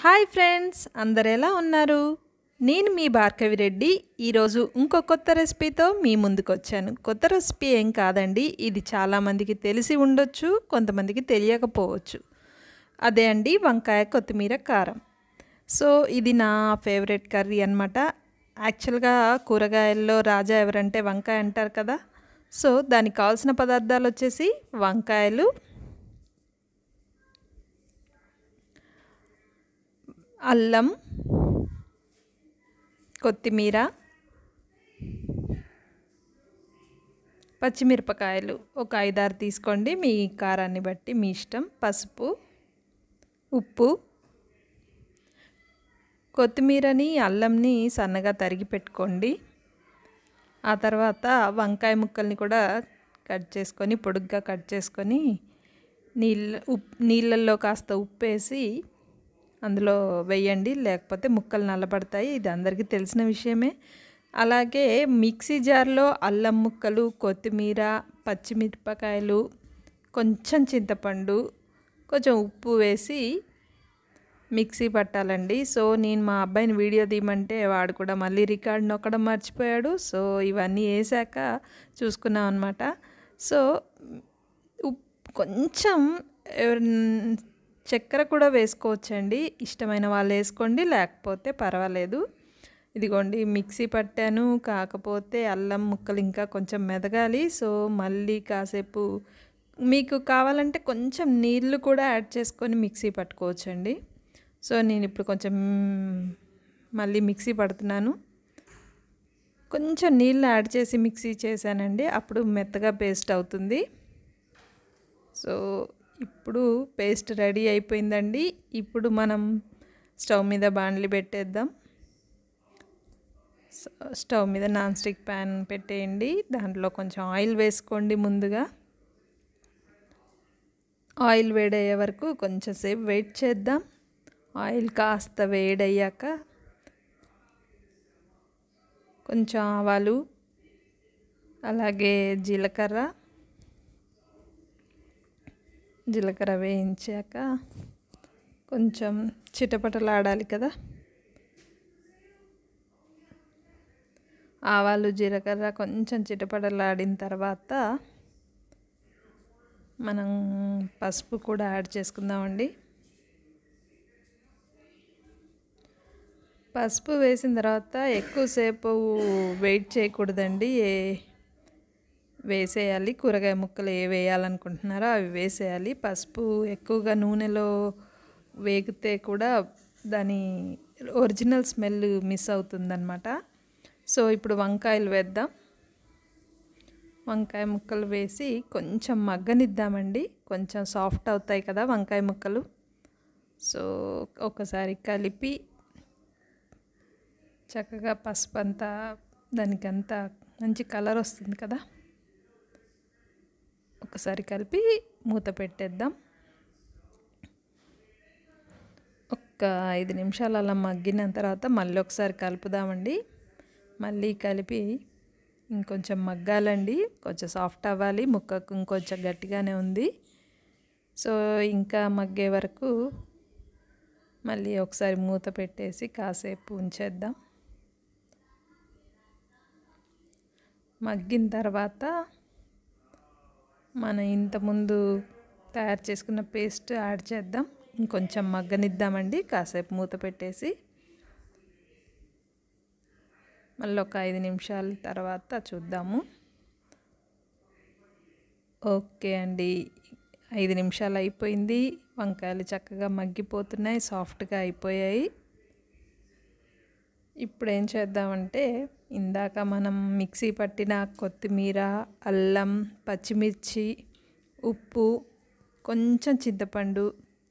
hi friends అందరు ఎలా ఉన్నారు నేను మీ భార్గవి రెడ్డి ఈరోజు ఇంకో కొత్త రెసిపీతో మీ ముందుకు వచ్చాను కొత్త రెసిపీ ఏం కాదండి ఇది చాలామందికి తెలిసి ఉండొచ్చు కొంతమందికి తెలియకపోవచ్చు అదే అండి వంకాయ కొత్తిమీర కారం సో ఇది నా ఫేవరెట్ కర్రీ అనమాట యాక్చువల్గా కూరగాయల్లో రాజా ఎవరంటే వంకాయ అంటారు కదా సో దానికి కావాల్సిన పదార్థాలు వచ్చేసి వంకాయలు అల్లం కొత్తిమీర పచ్చిమిరపకాయలు ఒక ఐదారు తీసుకోండి మీ కారాన్ని బట్టి మీ ఇష్టం పసుపు ఉప్పు కొత్తిమీరని అల్లంని సన్నగా తరిగి పెట్టుకోండి ఆ తర్వాత వంకాయ ముక్కల్ని కూడా కట్ చేసుకొని పొడుగ్గా కట్ చేసుకొని నీళ్ళ ఉప్ నీళ్ళల్లో కాస్త ఉప్పు వేసి అందులో వేయండి లేకపోతే ముక్కలు నల్లబడతాయి ఇది అందరికీ తెలిసిన విషయమే అలాగే మిక్సీ జార్లో అల్లం ముక్కలు కొత్తిమీర పచ్చిమిరపకాయలు కొంచెం చింతపండు కొంచెం ఉప్పు వేసి మిక్సీ పట్టాలండి సో నేను మా అబ్బాయిని వీడియో తీయమంటే వాడు కూడా మళ్ళీ రికార్డ్ నొక్కడం మర్చిపోయాడు సో ఇవన్నీ వేసాక చూసుకున్నాం అనమాట సో ఉప్ కొంచెం చక్కెర కూడా వేసుకోవచ్చండి ఇష్టమైన వాళ్ళు వేసుకోండి లేకపోతే పర్వాలేదు ఇదిగోండి మిక్సీ పట్టాను కాకపోతే అల్లం ముక్కలు ఇంకా కొంచెం మెదగాలి సో మళ్ళీ కాసేపు మీకు కావాలంటే కొంచెం నీళ్ళు కూడా యాడ్ చేసుకొని మిక్సీ పట్టుకోవచ్చండి సో నేను ఇప్పుడు కొంచెం మళ్ళీ మిక్సీ పడుతున్నాను కొంచెం నీళ్ళు యాడ్ చేసి మిక్సీ చేశానండి అప్పుడు మెత్తగా పేస్ట్ అవుతుంది సో ఇప్పుడు పేస్ట్ రెడీ అయిపోయిందండి ఇప్పుడు మనం స్టవ్ మీద బాండ్లు పెట్టేద్దాం స్టవ్ మీద నాన్ స్టిక్ ప్యాన్ పెట్టేయండి దాంట్లో కొంచెం ఆయిల్ వేసుకోండి ముందుగా ఆయిల్ వేడయ్యే వరకు కొంచెంసేపు వెయిట్ చేద్దాం ఆయిల్ కాస్త వేడయ్యాక కొంచెం ఆవాలు అలాగే జీలకర్ర జీలకర్ర వేయించాక కొంచెం చిటపటలాడాలి కదా ఆవాలు జీలకర్ర కొంచెం చిటపటలాడిన తర్వాత మనం పసుపు కూడా యాడ్ చేసుకుందామండి పసుపు వేసిన తర్వాత ఎక్కువసేపు వెయిట్ చేయకూడదండి ఏ వేసేయాలి కూరగాయ ముక్కలు ఏ వేయాలనుకుంటున్నారో అవి వేసేయాలి పసుపు ఎక్కువగా నూనెలో వేగితే కూడా దాని ఒరిజినల్ స్మెల్ మిస్ అవుతుందన్నమాట సో ఇప్పుడు వంకాయలు వేద్దాం వంకాయ ముక్కలు వేసి కొంచెం మగ్గనిద్దామండి కొంచెం సాఫ్ట్ అవుతాయి కదా వంకాయ ముక్కలు సో ఒకసారి కలిపి చక్కగా పసుపు అంతా దానికంతా మంచి కలర్ వస్తుంది కదా ఒకసారి కలిపి మూత పెట్టేద్దాం ఒక్క ఐదు నిమిషాలు అలా మగ్గిన తర్వాత మళ్ళీ ఒకసారి కలుపుదామండి మళ్ళీ కలిపి ఇంకొంచెం మగ్గాలండి కొంచెం సాఫ్ట్ అవ్వాలి ముక్కకు ఇంకొంచెం గట్టిగానే ఉంది సో ఇంకా మగ్గే వరకు మళ్ళీ ఒకసారి మూత పెట్టేసి కాసేపు ఉంచేద్దాం మగ్గిన తర్వాత మనం ఇంతకుముందు తయారు చేసుకున్న పేస్ట్ యాడ్ చేద్దాం ఇంకొంచెం మగ్గనిద్దామండి కాసేపు మూత పెట్టేసి మళ్ళీ ఒక ఐదు నిమిషాల తర్వాత చూద్దాము ఓకే అండి ఐదు నిమిషాలు అయిపోయింది వంకాయలు చక్కగా మగ్గిపోతున్నాయి సాఫ్ట్గా అయిపోయాయి ఇప్పుడు ఏం చేద్దామంటే ఇందాక మనం మిక్సీ పట్టిన కొత్తిమీర అల్లం పచ్చిమిర్చి ఉప్పు కొంచెం చింతపండు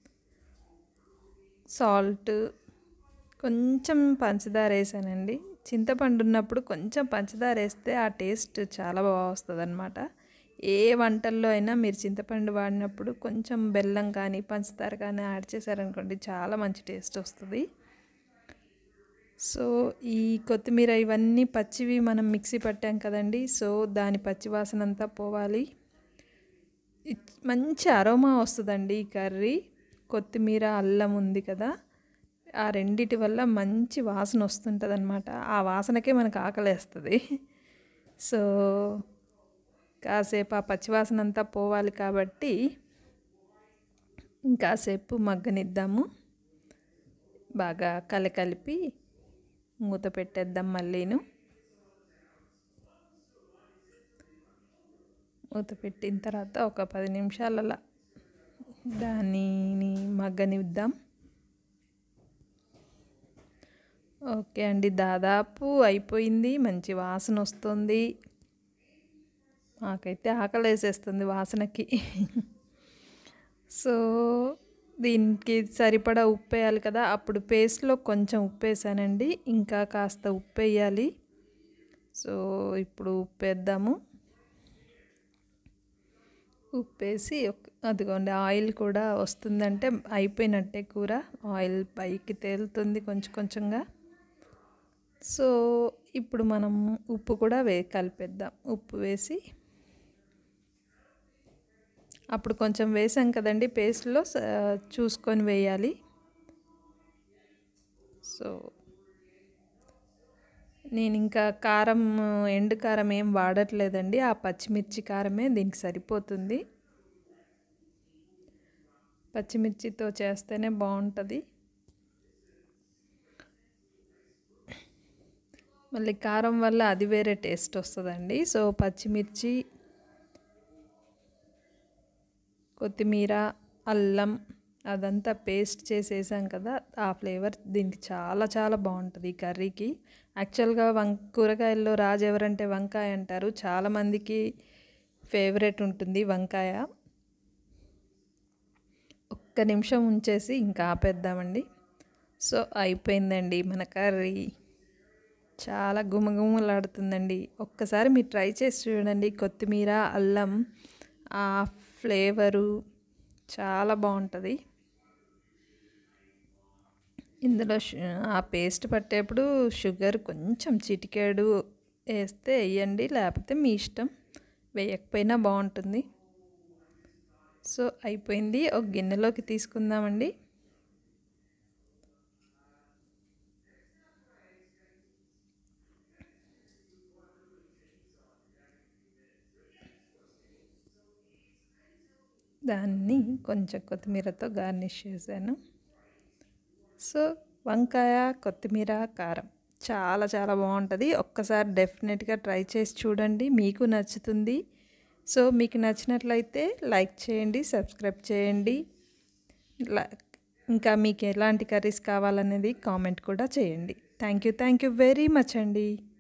సాల్ట్ కొంచెం పంచదార వేసానండి చింతపండు ఉన్నప్పుడు కొంచెం పంచదార వేస్తే ఆ టేస్ట్ చాలా బాగా వస్తుంది అనమాట ఏ వంటల్లో అయినా మీరు చింతపండు వాడినప్పుడు కొంచెం బెల్లం కానీ పంచదార కానీ యాడ్ చేశారనుకోండి చాలా మంచి టేస్ట్ వస్తుంది సో ఈ కొత్తిమీర ఇవన్నీ పచ్చివి మనం మిక్సీ పట్టాం కదండి సో దాని పచ్చి వాసన అంతా పోవాలి మంచి అరోమా వస్తుందండి ఈ కర్రీ కొత్తిమీర అల్లం ఉంది కదా ఆ రెండిటి వల్ల మంచి వాసన వస్తుంటుంది అనమాట ఆ వాసనకే మనకు ఆకలేస్తుంది సో కాసేపు ఆ పచ్చివాసన అంతా పోవాలి కాబట్టి ఇంకాసేపు మగ్గనిద్దాము బాగా కలకలిపి మూత పెట్టేద్దాం మళ్ళీను మూత పెట్టిన తర్వాత ఒక పది నిమిషాలలో దానిని మగ్గనిద్దాం ఓకే అండి దాదాపు అయిపోయింది మంచి వాసన వస్తుంది నాకైతే ఆకలి వేసేస్తుంది వాసనకి సో దీనికి సరిపడా ఉప్పు వేయాలి కదా అప్పుడు పేస్ట్లో కొంచెం ఉప్పు వేసానండి ఇంకా కాస్త ఉప్పు వేయాలి సో ఇప్పుడు ఉప్పు వేద్దాము ఉప్పేసి అదిగోండి ఆయిల్ కూడా వస్తుందంటే అయిపోయినట్టే కూర ఆయిల్ పైకి తేలుతుంది కొంచెం కొంచెంగా సో ఇప్పుడు మనం ఉప్పు కూడా వే కలిపేద్దాం ఉప్పు వేసి అప్పుడు కొంచెం వేసాం కదండి పేస్ట్లో చూసుకొని వేయాలి సో నేను ఇంకా కారం ఎండు కారం ఏం వాడట్లేదండి ఆ పచ్చిమిర్చి కారమే దీనికి సరిపోతుంది పచ్చిమిర్చితో చేస్తేనే బాగుంటుంది మళ్ళీ కారం వల్ల అది వేరే టేస్ట్ వస్తుందండి సో పచ్చిమిర్చి కొత్తిమీర అల్లం అదంతా పేస్ట్ చేసేసాం కదా ఆ ఫ్లేవర్ దీనికి చాలా చాలా బాగుంటుంది ఈ కర్రీకి యాక్చువల్గా వం కూరగాయల్లో రాజు ఎవరంటే వంకాయ అంటారు చాలామందికి ఫేవరెట్ ఉంటుంది వంకాయ ఒక్క నిమిషం ఉంచేసి ఇంకా ఆపేద్దామండి సో అయిపోయిందండి మన కర్రీ చాలా గుమగుమలాడుతుందండి ఒక్కసారి మీరు ట్రై చేసి చూడండి కొత్తిమీర అల్లం ఆ ఫ్లేవరు చాలా బాగుంటుంది ఇందులో ఆ పేస్ట్ పట్టేప్పుడు షుగర్ కొంచెం చిటికాడు వేస్తే వేయండి లేకపోతే మీ ఇష్టం వేయకపోయినా బాగుంటుంది సో అయిపోయింది ఒక గిన్నెలోకి తీసుకుందామండి దాన్ని కొంచెం కొత్తిమీరతో గార్నిష్ చేశాను సో వంకాయ కొత్తిమీర కారం చాలా చాలా బాగుంటుంది ఒక్కసారి డెఫినెట్గా ట్రై చేసి చూడండి మీకు నచ్చుతుంది సో మీకు నచ్చినట్లయితే లైక్ చేయండి సబ్స్క్రైబ్ చేయండి ఇంకా మీకు ఎలాంటి కర్రీస్ కావాలనేది కామెంట్ కూడా చేయండి thank you thank you very much అండి